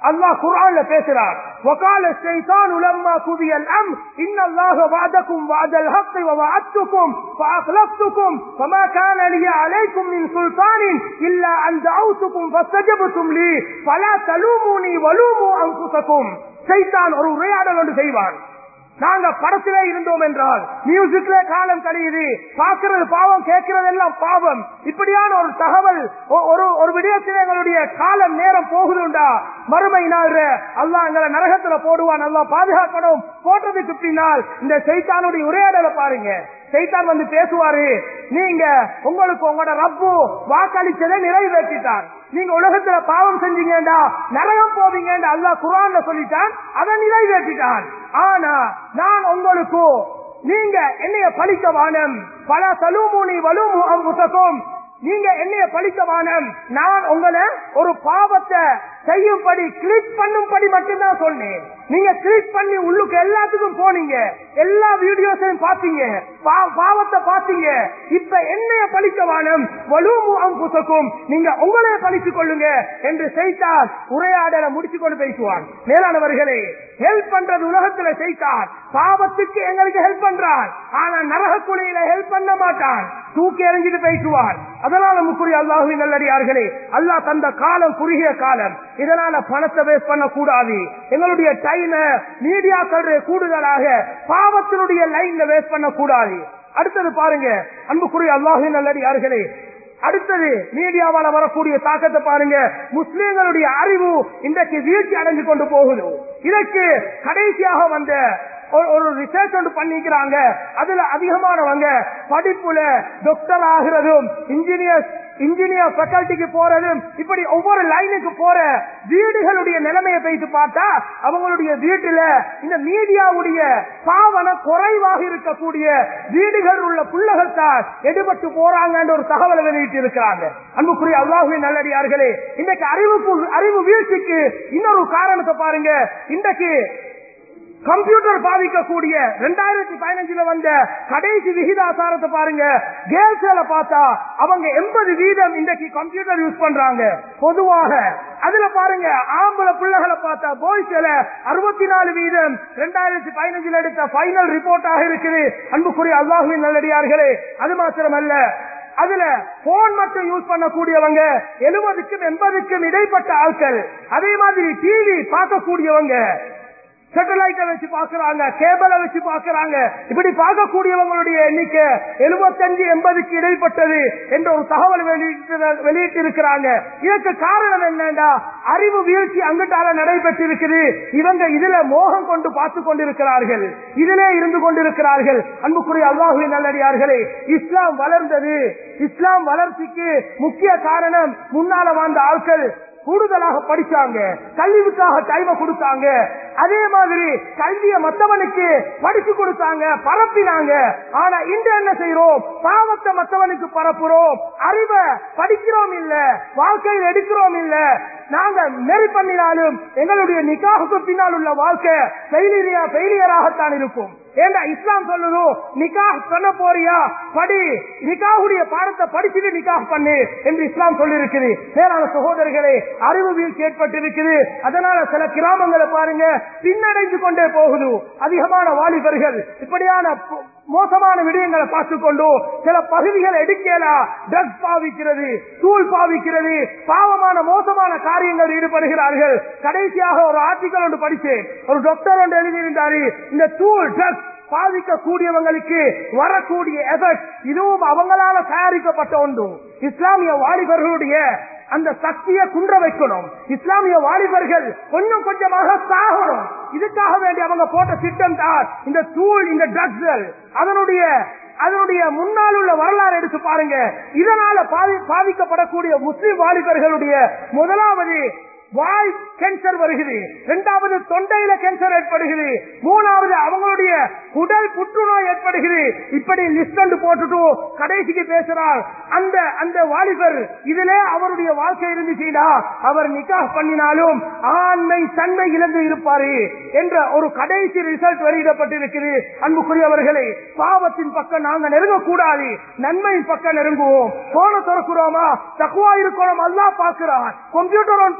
அல்லாஹ் குர்ஆன்ல பேசுறார் وقال الشيطان لما قضي الامر ان الله وعدكم وعد الحق ووعدتكم فاخلفتكم فما كان لي عليكم من سلطان الا ان دعوتكم فاستجبتم لي فلا تلوموني ولوموا انفسكم சைத்தான் ஒரு உரையாடல் ஒன்று செய்வான் நாங்க படத்திலே இருந்தோம் என்றால் மியூசிக்ல காலம் கழியுது பார்க்கிறது பாவம் கேட்கிறது எல்லாம் பாவம் இப்படியான ஒரு தகவல் ஒ- ஒரு ஒரு விடயத்தில் எங்களுடைய காலம் நேரம் போகுதுண்டா மறுமை நாள் அல்லாஹ் எங்களை நரகத்துல போடுவான் அல்லாஹ் பாதுகாக்கணும் போட்டதுக்கு பின்னால் இந்த சைத்தானுடைய உரையாடலை பாருங்க சைத்தான் வந்து பேசுவாரு நீங்க உங்களுக்கு உங்களோட ரப்பு வாக்களிச்சதை நிறைவேற்றிட்டான் நீங்க உலகத்துல பாவம் செஞ்சீங்கடா நரகம் போவீங்கன்னு அல்லாஹ் குரான்ல சொல்லிட்டான் அதை நிறைவேற்றிட்டான் ஆனா நான் உங்களுக்கு நீங்க என்னைய பழிக்க வானம் பல தலுமுனி வலுமு அம்புசக்கும் நீங்க என்னைய பழிக்க வானம் நான் உங்களை ஒரு பாவத்தை செய்யும்படி கிளிக் பண்ணும்படி மட்டும்தான் சொன்னேன் நீங்க கிளிக் பண்ணி உள்ளுக்கு எல்லாத்துக்கும் போனீங்க எல்லா வீடியோஸையும் பாத்தீங்க பா- பாவத்தை பாத்தீங்க இப்ப என்னைய பழிக்க வானம் வலுமு அம்புசக்கும் நீங்க உங்களைய பழித்துக் கொள்ளுங்க என்று செய்தால் உரையாடலை முடிச்சு கொண்டு பேசுவான் மேலானவர்களே ஹெல்ப் பண்றது உலகத்துல செய்தார் பாவத்துக்கு எங்களுக்கு ஹெல்ப் பண்றான் ஆனா நரக குழியில ஹெல்ப் பண்ண மாட்டான் தூக்கி எறிஞ்சிட்டு பேசுவான் அதனால முக்குரிய அல்லாஹுவின் நல்லடியார்களே அல்லாஹ் தந்த காலம் குறுகிய காலம் இதனால பணத்தை வேஸ்ட் பண்ண கூடாது எங்களுடைய டைம் மீடியாக்கள் கூடுதலாக பாவத்தினுடைய லைன்ல வேஸ்ட் பண்ண கூடாது அடுத்தது பாருங்க அன்புக்குரிய அல்லாஹுவின் நல்லடியார்களே அடுத்தது மீடியாவால வரக்கூடிய தாக்கத்தை பாருங்க முஸ்லிம்களுடைய அறிவு இன்றைக்கு வீழ்ச்சி அடைஞ்சு கொண்டு போகுது இதற்கு கடைசியாக வந்த ஒரு- ஒரு ரிசர்ச் ஒன்று பண்ணிக்கிறாங்க அதுல அதிகமானவங்க படிப்புல டாக்டர் ஆகிறதும் இன்ஜினியர் இன்ஜினியர் ஃபேக்கல்டிக்கு போறதும் இப்படி ஒவ்வொரு லைனுக்கு போற வீடுகளுடைய நிலைமையை போயிட்டு பார்த்தா அவங்களுடைய வீட்டுல இந்த மீடியாவுடைய பாவனை குறைவாக இருக்கக்கூடிய வீடுகள் உள்ள புள்ளகள் தான் எடுபட்டு போறாங்கன்ற ஒரு தகவலை வெளியிட்டு இருக்கிறாங்க அன்புக்குரிய அல்லாஹுவின் நல்லடியார்களே இன்றைக்கு அறிவு அறிவு வீழ்ச்சிக்கு இன்னொரு காரணத்தை பாருங்க இன்றைக்கு கம்ப்யூட்டர் பாதிக்கக்கூடிய ரெண்டாயிரத்தி பதினஞ்சுல வந்த கடைசி விகிதாசாரத்தை பாருங்க கேர்ள்ஸ்ல பார்த்தா அவங்க எண்பது வீதம் இன்றைக்கு கம்ப்யூட்டர் யூஸ் பண்றாங்க பொதுவாக அதுல பாருங்க ஆம்பளை பிள்ளைகளை பார்த்தா பாய்ஸ்ல அறுபத்தி நாலு வீதம் ரெண்டாயிரத்தி பதினஞ்சுல எடுத்த பைனல் ரிப்போர்ட்டாக இருக்குது அன்புக்குரிய அல்லாஹுவின் நல்லடியார்களே அது மாத்திரமல்ல அதுல போன் மட்டும் யூஸ் பண்ணக்கூடியவங்க எழுபதுக்கும் எண்பதுக்கும் இடைப்பட்ட ஆட்கள் அதே மாதிரி டிவி பார்க்கக்கூடியவங்க சேட்டலைட்டை வச்சு பாக்குறாங்க கேபிளை வச்சு பாக்குறாங்க இப்படி பார்க்கக்கூடியவங்களுடைய எண்ணிக்கை எழுபத்தஞ்சு எண்பதுக்கு இடைப்பட்டது என்ற ஒரு தகவல் வெளியிட்டு வெளியிட்டு இருக்கிறாங்க இதற்கு காரணம் என்னன்னா அறிவு வீழ்ச்சி அங்கிட்டால நடைபெற்றிருக்குது இவங்க இதுல மோகம் கொண்டு பார்த்து கொண்டிருக்கிறார்கள் இதிலே இருந்து கொண்டிருக்கிறார்கள் அன்புக்குரிய அல்லாஹுவின் நல்லடியார்களே இஸ்லாம் வளர்ந்தது இஸ்லாம் வளர்ச்சிக்கு முக்கிய காரணம் முன்னால வாழ்ந்த ஆட்கள் கூடுதலாக படிச்சாங்க கல்விக்காக டைம கொடுத்தாங்க அதே மாதிரி கல்வியை மத்தவனுக்கு படிச்சு கொடுத்தாங்க பரப்பினாங்க ஆனா இன்று என்ன செய்யறோம் பாவத்தை மத்தவனுக்கு பரப்புறோம் அறிவை படிக்கிறோம் இல்ல வாழ்க்கையில் எடுக்கிறோம் இல்ல நாங்க நெறி பண்ணினாலும் எங்களுடைய நிக்காகுக்கு பின்னால் உள்ள வாழ்க்கை ஃபெயிலியரா ஃபெயிலியராகத்தான் இருக்கும் ஏண்டா இஸ்லாம் சொல்லுதோ நிக்காஹ் பண்ண போறியா படி நிக்காஹுடைய பாடத்தை படிச்சுட்டு நிக்காஹ் பண்ணு என்று இஸ்லாம் சொல்லி இருக்குது மேலான சகோதரர்களே அறிவு வீழ்ச்சி ஏற்பட்டிருக்குது அதனால சில கிராமங்களை பாருங்க பின்னடைந்து கொண்டே போகுது அதிகமான வாலிபர்கள் இப்படியான பு- மோசமான விடயங்களை பார்த்து கொண்டு சில பகுதிகள் எடுக்கலா ட்ரக்ஸ் பாவிக்கிறது தூள் பாவிக்கிறது பாவமான மோசமான காரியங்கள் ஈடுபடுகிறார்கள் கடைசியாக ஒரு ஆர்டிக்கல் ஒன்று படிச்சேன் ஒரு டாக்டர் ஒன்று எழுதியிருந்தாரு இந்த தூள் ட்ரக்ஸ் பாதிக்கக்கூடியவங்களுக்கு வரக்கூடிய எஃபெக்ட் இதுவும் அவங்களால தயாரிக்கப்பட்ட ஒன்று இஸ்லாமிய வாலிபர்களுடைய அந்த சக்தியை குன்ற வைக்கணும் இஸ்லாமிய வாலிபர்கள் கொஞ்சம் கொஞ்சமாக சாகணும் இதுக்காக வேண்டி அவங்க போட்ட திட்டம் தான் இந்த தூள் இந்த ட்ரக்ஸ்கள் அதனுடைய அதனுடைய முன்னால் உள்ள வரலாறு எடுத்து பாருங்க இதனால பாதி- பாதிக்கப்படக்கூடிய முஸ்லிம் வாலிபர்களுடைய முதலாவது வாய் கேன்சர் வருகிறது இரண்டாவது தொண்டையில கேன்சர் ஏற்படுகிறது மூணாவது அவங்களுடைய உடல் புற்றுநோய் ஏற்படுகிறது இப்படி லிஸ்ட் ஒன்று போட்டுட்டு கடைசிக்கு பேசுறார் அந்த அந்த வாலிபர் இதிலே அவருடைய வாழ்க்கை இருந்துச்சுன்னா அவர் நிக்காஹ் பண்ணினாலும் ஆண்மை தன்மை இழந்து இருப்பாரு என்ற ஒரு கடைசி ரிசல்ட் வெளியிடப்பட்டிருக்கிறது அன்புக்குரியவர்களே பாவத்தின் பக்கம் நாங்க நெருங்கக்கூடாது நன்மையின் பக்கம் நெருங்குவோம் போன திறக்கிறோமா தக்குவா இருக்கணும் அல்லா பாக்குறான் கம்ப்யூட்டர் ஆன் பண்றோமா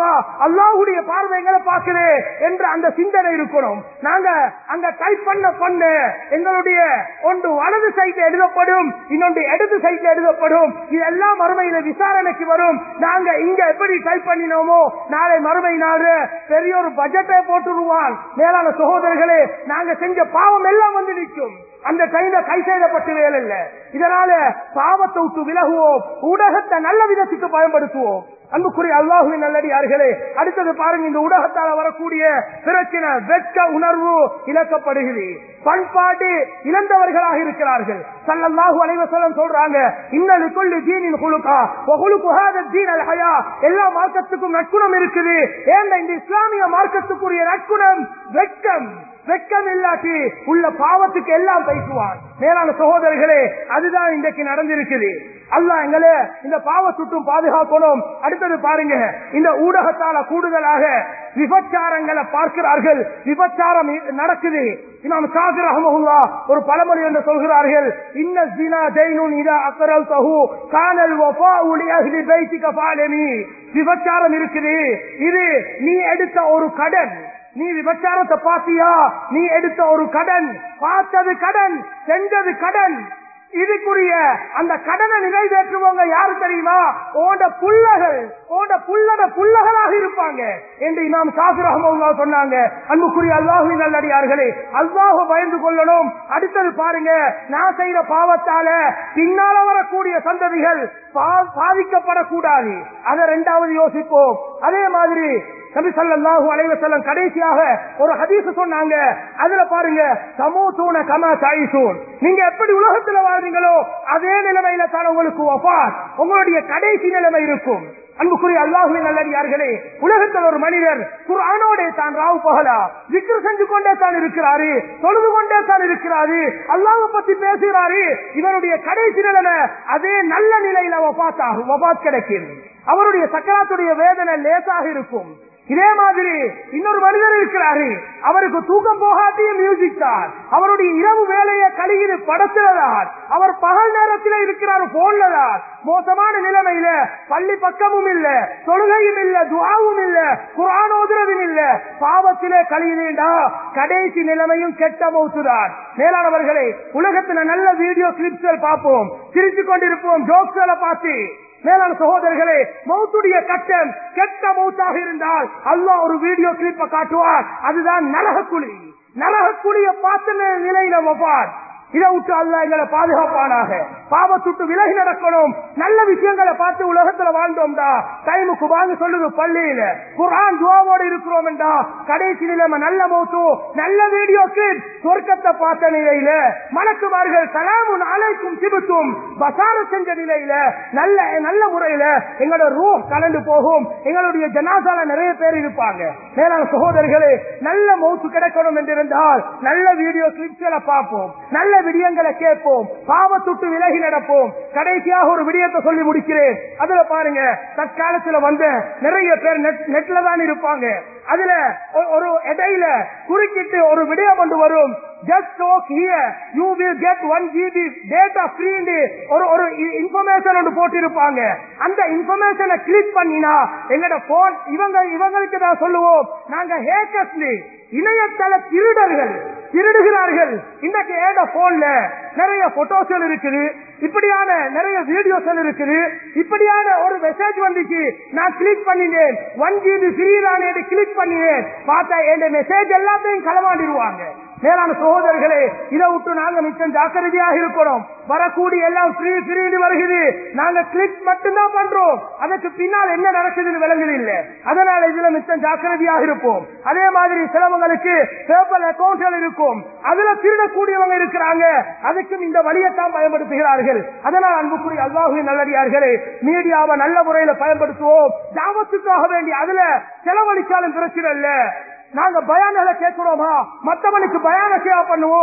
அல்லாஹ்வுடைய பார்வை எங்களை பார்க்குது என்ற அந்த சிந்தனை இருக்கணும் நாங்க அங்க டைப் பண்ண பண்ண எங்களுடைய ஒன்று வலது சைட்ல எழுதப்படும் இன்னொன்று இடது சைட்ல எழுதப்படும் இதெல்லாம் மறுமையில விசாரணைக்கு வரும் நாங்க இங்க எப்படி டைப் பண்ணினோமோ நாளை மறுமை நாள் பெரிய ஒரு பட்ஜெட்டை போட்டுருவான் மேலான சகோதரர்களே நாங்க செஞ்ச பாவம் எல்லாம் வந்து நிற்கும் அந்த டைம்ல கை செய்தப்பட்டு வேலை இல்ல இதனால பாவத்தை விட்டு விலகுவோம் ஊடகத்தை நல்ல விதத்துக்கு பயன்படுத்துவோம் அன்புக்குரிய அல்லாஹுவின் நல்லடியார்களே அடுத்தது பாருங்க இந்த ஊடகத்தால் வரக்கூடிய பிரச்சனை வெட்க உணர்வு இழக்கப்படுகிறது பண்பாடு இழந்தவர்களாக இருக்கிறார்கள் சல்லல்லாஹு அலைஹி வஸல்லம் சொல்றாங்க இன்னல் குல்லு தீனின் குலுகா வ குலுகு ஹாதா தீன் அல் ஹயா எல்லா மார்க்கத்துக்கும் நற்குணம் இருக்குது ஏன் இந்த இஸ்லாமிய மார்க்கத்துக்குரிய நற்குணம் வெட்கம் வெட்கம் இல்லாட்டி உள்ள பாவத்துக்கு எல்லாம் பேசுவான் மேலான சகோதரர்களே அதுதான் இன்றைக்கு நடந்திருக்குது அல்லாஹ் எங்களே இந்த பாவத்துட்டும் பாதுகாக்கணும் அடுத்தது பாருங்க இந்த ஊடகத்தால கூடுதலாக விபச்சாரங்களை பார்க்கிறார்கள் விபச்சாரம் நடக்குது இமாம் ஷாகிர் ரஹமஹுல்லா ஒரு பழமொழி என்று சொல்கிறார்கள் இன்ன ஜினா ஜெயினுன் இதா அக்கரல் தஹு கானல் வஃபா உலி அஹ்லி பைத்திக ஃபாலமி விபச்சாரம் இருக்குது இது நீ எடுத்த ஒரு கடன் நீ விபச்சாரத்தை பாத்தியா நீ எடுத்த ஒரு கடன் பார்த்தது கடன் செஞ்சது கடன் இதுக்குரிய அந்த கடனை நிறைவேற்றுவங்க யாரு தெரியுமா ஓட புள்ளகள் ஓட புள்ளட புள்ளகளாக இருப்பாங்க என்று இமாம் சாஃபி ரஹமுல்லா சொன்னாங்க அன்புக்குரிய அல்லாஹு நல்லடியார்களே அல்லாஹு பயந்து கொள்ளணும் அடுத்தது பாருங்க நான் செய்த பாவத்தால பின்னால வரக்கூடிய சந்ததிகள் பா- பாதிக்கப்படக்கூடாது அதை ரெண்டாவது யோசிப்போம் அதே மாதிரி நபி ஸல்லல்லாஹு அலைஹி வஸல்லம் கடைசியாக ஒரு ஹதீஸ் சொன்னாங்க அதுல பாருங்க சமூத்தூன கம தாயிசூன் நீங்க எப்படி உலகத்துல வாழ்றீங்களோ அதே நிலைமையில தான் உங்களுக்கு வஃபாத் உங்களுடைய கடைசி நிலைமை இருக்கும் அன்புக்குரிய அல்லாஹுவின் நல்லடியார்களே உலகத்தில் ஒரு மனிதர் குர்ஆனோட தான் ராவு பகலா விக்ரு செஞ்சு கொண்டே தான் இருக்கிறாரு தொழுது கொண்டே தான் இருக்கிறாரு அல்லாஹ் பத்தி பேசுகிறாரு இவருடைய கடைசி நிலைமை அதே நல்ல நிலையில வபாத் ஆகும் வபாத் கிடைக்கும் அவருடைய சக்கராத்துடைய வேதனை லேசாக இருக்கும் இதே மாதிரி இன்னொரு மனிதர் இருக்கிறாரு அவருக்கு தூக்கம் போகாட்டியும் மியூசிக் தான் அவருடைய இரவு வேலையை கழிகிது படத்துலதான் அவர் பகல் நேரத்தில் இருக்கிறார் போன்ல தான் மோசமான நிலைமையில பள்ளி பக்கமும் இல்ல தொழுகையும் இல்ல துவாவும் இல்ல குரான் ஓதுறதும் இல்ல பாவத்திலே கழியுதுண்டா கடைசி நிலைமையும் கெட்ட மௌத்துதான் மேலானவர்களே உலகத்துல நல்ல வீடியோ கிளிப்ஸ்கள் பார்ப்போம் சிரித்து கொண்டிருப்போம் ஜோக்ஸ்களை பார்த்து மேலான சகோதரர்களே மௌத்துடைய கட்டம் கெட்ட மௌத்தாக இருந்தால் அல்லாஹ் ஒரு வீடியோ கிளிப்ப காட்டுவார் அதுதான் நரகக்குழி நரகக்குழிய பார்த்த நிலையில வப்பார் இதை விட்டு அல்ல எங்களை பாதுகாப்பானாக பாவத்துட்டு விலகி நடக்கணும் நல்ல விஷயங்களை பார்த்து உலகத்துல வாழ்ந்தோம்டா டைமுக்கு வாங்க சொல்லுது பள்ளியில குரான் துவாவோடு இருக்கிறோம் என்றா கடைசி நிலைமை நல்ல மௌத்து நல்ல வீடியோ கிளிப் சொர்க்கத்தை பார்த்த நிலையில மலக்குமார்கள் சலாமுன் அலைக்கும் சிபுத்தும் பசார செஞ்ச நிலையில நல்ல நல்ல முறையில எங்களோட ரூ கலந்து போகும் எங்களுடைய ஜனாசால நிறைய பேர் இருப்பாங்க மேலான சகோதரர்களே நல்ல மௌத்து கிடைக்கணும் என்றிருந்தால் நல்ல வீடியோ கிளிப்ஸ்களை பார்ப்போம் நல்ல விடயங்களை கேட்போம் பாவத்துட்டு விலகி நடப்போம் கடைசியாக ஒரு விடயத்தை சொல்லி முடிக்கிறேன் அதுல பாருங்க தற்காலத்துல வந்த நிறைய பேர் நெட் நெட்ல தான் இருப்பாங்க அதுல ஒ- ஒரு இடையில குறுக்கிட்டு ஒரு விடயம் கொண்டு வரும் just talk here you will get one GB data free ஒரு ஒரு இன்ஃபர்மேஷன் ஒன்று போட்டிருப்பாங்க அந்த இன்ஃபர்மேஷனை கிளிக் பண்ணினா எங்கட போன் இவங்க இவங்களுக்கு தான் சொல்லுவோம் நாங்க ஹேக்கர்ஸ் இணையதள திருடர்கள் திருடுகிறார்கள் இன்றைக்கு ஏட போன்ல நிறைய போட்டோஸ்கள் இருக்குது இப்படியான நிறைய வீடியோஸ்கள் இருக்குது இப்படியான ஒரு மெசேஜ் வந்துச்சு நான் கிளிக் பண்ணினேன் ஒன் ஜிபி ஃப்ரீ தான் கிளிக் பண்ணினேன் பார்த்தா என் மெசேஜ் எல்லாத்தையும் களவாண்டிடுவாங்க மேலான சகோதரர்களே இதை விட்டு நாங்க மிச்சம் ஜாக்கிரதையாக இருக்கணும் வரக்கூடிய எல்லாம் ஃப்ரீ ஃப்ரீ வருகிறது நாங்க கிளிக் மட்டும்தான் பண்றோம் அதுக்கு பின்னால் என்ன நடக்குதுன்னு விளங்குது இல்ல அதனால இதுல மிச்சம் ஜாக்கிரதையாக இருப்போம் அதே மாதிரி சிலவங்களுக்கு பேப்பர் அக்கௌண்ட்கள் இருக்கும் அதுல திருடக்கூடியவங்க இருக்கிறாங்க அதுக்கும் இந்த வழியைத்தான் பயன்படுத்துகிறார்கள் அதனால் அன்புக்குரிய அல்லாஹுவின் நல்லடியார்களே மீடியாவை நல்ல முறையில பயன்படுத்துவோம் தாவத்துக்காக வேண்டி அதுல செலவழிச்சாலும் பிரச்சனை இல்ல நாங்க பயான்களை கேட்கிறோமா மத்தவனுக்கு பயான சேவை பண்ணுவோம்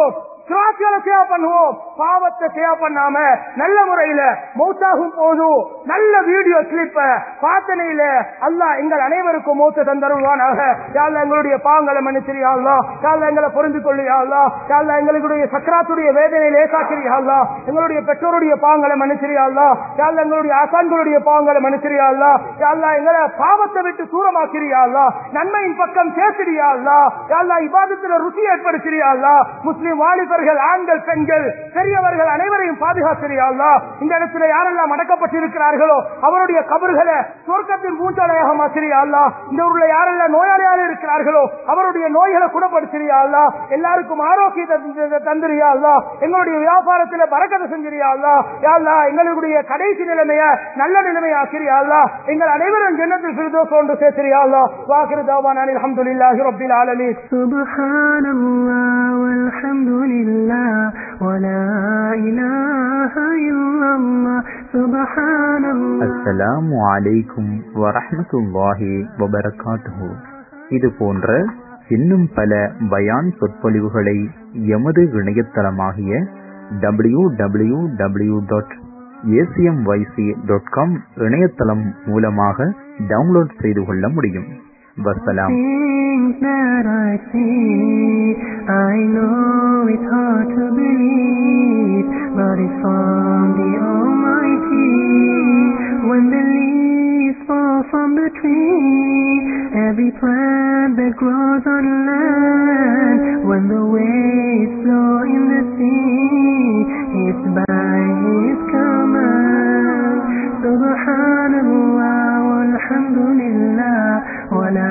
சிராத்திகளை சேவ் பண்ணுவோம் பாவத்தை சேவ் பண்ணாம நல்ல முறையில மௌத்தாகும் போது நல்ல வீடியோ கிளிப்ப பாத்தனையில அல்லாஹ் எங்கள் அனைவருக்கும் மௌத்த தந்தருவானாக யாழ்ல எங்களுடைய பாவங்களை மன்னிச்சிரியா அல்லா யாழ்ல எங்களை பொருந்து கொள்ளியா அல்லா யாழ்ல எங்களுடைய சக்கராத்துடைய வேதனை லேசாக்கிறியா அல்லா எங்களுடைய பெற்றோருடைய பாவங்களை மன்னிச்சிரியா அல்லா யாழ்ல எங்களுடைய ஆசான்களுடைய பாவங்களை மன்னிச்சிரியா அல்லா யாழ்ல எங்களை பாவத்தை விட்டு தூரமாக்கிறியா அல்லா நன்மையின் பக்கம் சேர்த்திரியா அல்லா யாழ்ல இபாதத்துல ருசி ஏற்படுத்திறியா அல்லா முஸ்லிம் வாலிபர்கள் ஆண்கள் பெண்கள் பெரியவர்கள் அனைவரையும் பாதுகாத்திரியா அல்லா இந்த இடத்துல யாரெல்லாம் அடக்கப்பட்டிருக்கிறார்களோ அவருடைய கபர்களை சொர்க்கத்தின் பூஞ்சாலையாக மாத்திரியா அல்லா இந்த ஊர்ல யாரெல்லாம் நோயாளியாக இருக்கிறார்களோ அவருடைய நோய்களை குணப்படுத்திரியா அல்லா எல்லாருக்கும் ஆரோக்கியத்தை தந்திரியா அல்லா எங்களுடைய வியாபாரத்தில் பறக்கத்தை செஞ்சிரியா அல்லா யாழ்லா எங்களுடைய கடைசி நிலைமைய நல்ல நிலைமையை ஆக்கிரியா அல்லா எங்கள் அனைவரும் ஜன்னத்தில் ஃபிர்தோஸ் ஒன்று சேர்த்திரியா அல்லா வாக்கிரு தாவான் அல்ஹம்துலில்லாஹி ரப்பில் ஆலமீன்
سبحان الله والحمد لله ولا إله إلا الله سبحان الله
அஸ்ஸலாமு அலைக்கும் வரஹ்மத்துல்லாஹி வபரகாத்துஹு இது போன்ற இன்னும் பல பயான் சொற்பொழிவுகளை எமது இணையதளமாகிய W W W dot ACMYC dot com இணையதளம் மூலமாக டவுன்லோட் செய்து கொள்ள முடியும் வசலாம்
Things that I see, I know it's hard to believe, but it's from the Almighty. When the leaves fall from the tree, every plant that grows on land, when the waves flow in the sea, it's by His command. Subhanallah, walhamdulillah, wa la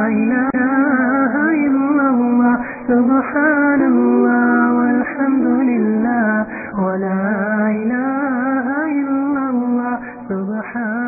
ilaha illallah. Subhanallah, walhamdulillah, wa la ilaha illallah. Subhan